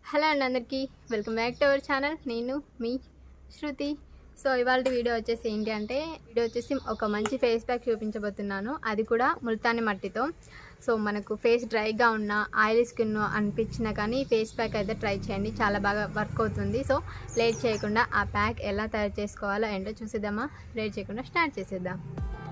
hello అండి అందరికీ welcome back to our channel నేను మీ శృతి సో ఇవాళ వీడియో వచ్చేసి ఏంటి అంటే వీడియో వచ్చేసి ఒక మంచి ఫేస్ ప్యాక్ చూపించబోతున్నాను అది కూడా ముల్తాని మట్టితో సో మనకు ఫేస్ డ్రైగా ఉన్న ఆయిల్ స్కిన్ అనిపించినా కానీ ఫేస్ ప్యాక్ అయితే ట్రై చేయండి చాలా బాగా వర్క్ అవుతుంది సో లేట్ చేయకుండా ఆ ప్యాక్ ఎలా తయారు చేసుకోవాలో ఏంటో చూసేద్దామా లేట్ చేయకుండా స్టార్ట్ చేసేద్దాం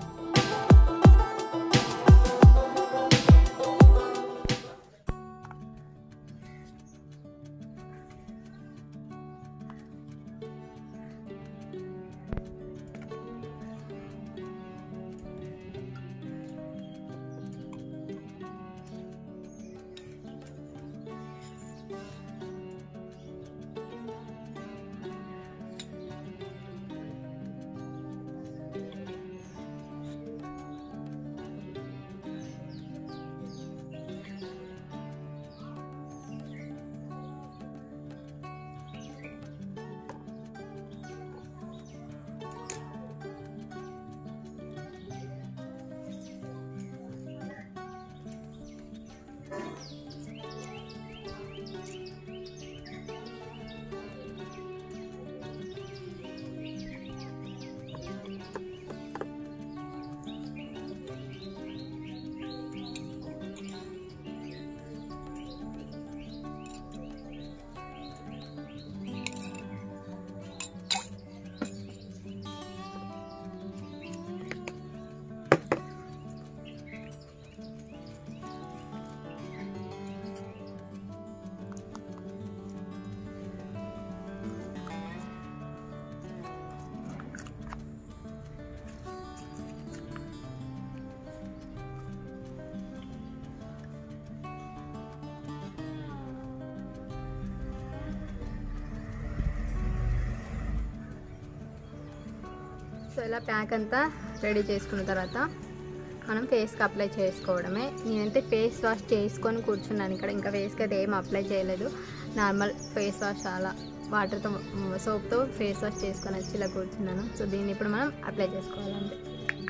సో ఇలా ప్యాక్ అంతా రెడీ చేసుకున్న తర్వాత మనం ఫేస్కి అప్లై చేసుకోవడమే నేనైతే ఫేస్ వాష్ చేసుకొని కూర్చున్నాను ఇక్కడ ఇంకా ఫేస్కి అయితే ఏం అప్లై చేయలేదు నార్మల్ ఫేస్ వాష్ అలా వాటర్తో సోప్తో ఫేస్ వాష్ చేసుకొని వచ్చి ఇలా కూర్చున్నాను సో దీన్ని ఇప్పుడు మనం అప్లై చేసుకోవాలంటే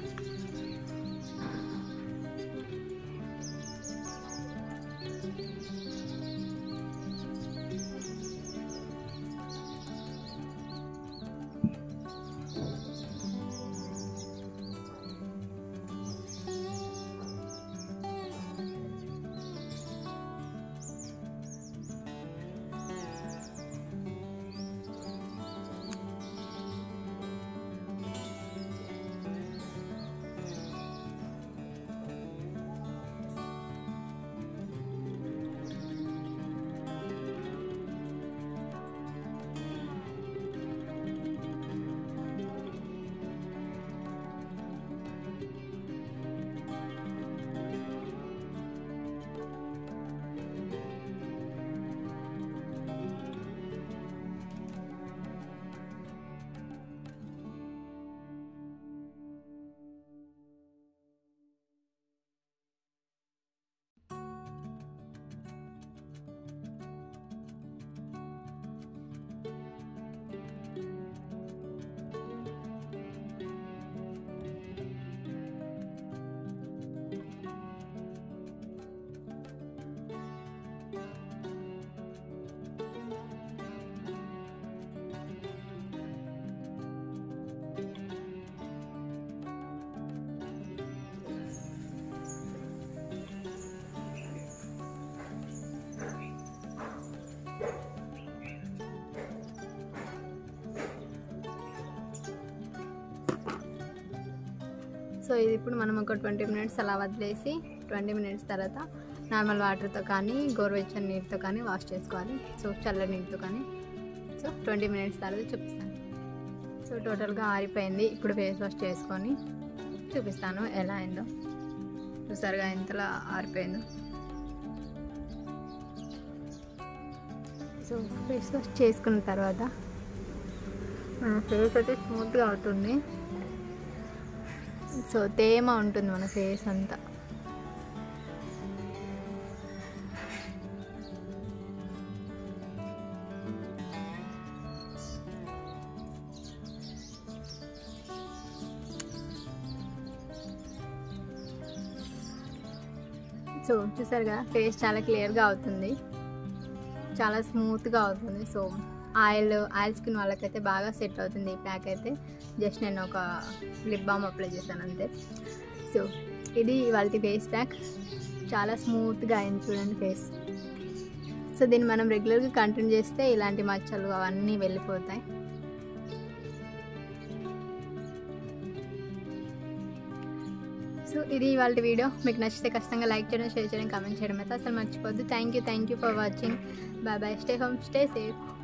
సో ఇది ఇప్పుడు మనం ఒక ట్వంటీ మినిట్స్ అలా వదిలేసి ట్వంటీ మినిట్స్ తర్వాత నార్మల్ వాటర్తో కానీ గోరువెచ్చని నీటితో కానీ వాష్ చేసుకోవాలి సో చల్ల నీటితో కానీ సో ట్వంటీ మినిట్స్ తర్వాత చూపిస్తాను సో టోటల్గా ఆరిపోయింది ఇప్పుడు ఫేస్ వాష్ చేసుకొని చూపిస్తాను ఎలా అయిందో చూసారుగా ఎంతలా ఆరిపోయిందో సో ఫేస్ వాష్ చేసుకున్న తర్వాత మన ఫేస్ అయితే స్మూత్గా అవుతుంది సో తేమ ఉంటుంది మన ఫేస్ అంతా సో చూసారుగా ఫేస్ చాలా క్లియర్గా అవుతుంది చాలా స్మూత్గా అవుతుంది సో ఆయిల్ ఆయిల్ స్కిన్ వాళ్ళకైతే బాగా సెట్ అవుతుంది ఈ ప్యాక్ అయితే జస్ట్ నేను ఒక లిప్ బామ్ అప్లై చేశాను అంతే సో ఇది వాళ్ళ ఫేస్ ప్యాక్ చాలా స్మూత్గా అయింది చూడండి ఫేస్ సో దీన్ని మనం రెగ్యులర్గా కంటిన్యూ చేస్తే ఇలాంటి మచ్చలు అవన్నీ వెళ్ళిపోతాయి సో ఇది ఇవాళ వీడియో మీకు నచ్చితే ఖచ్చితంగా లైక్ చేయడం షేర్ చేయడం కామెంట్ చేయడం అయితే అసలు మర్చిపోద్దు thank you thank you for watching bye bye stay home stay safe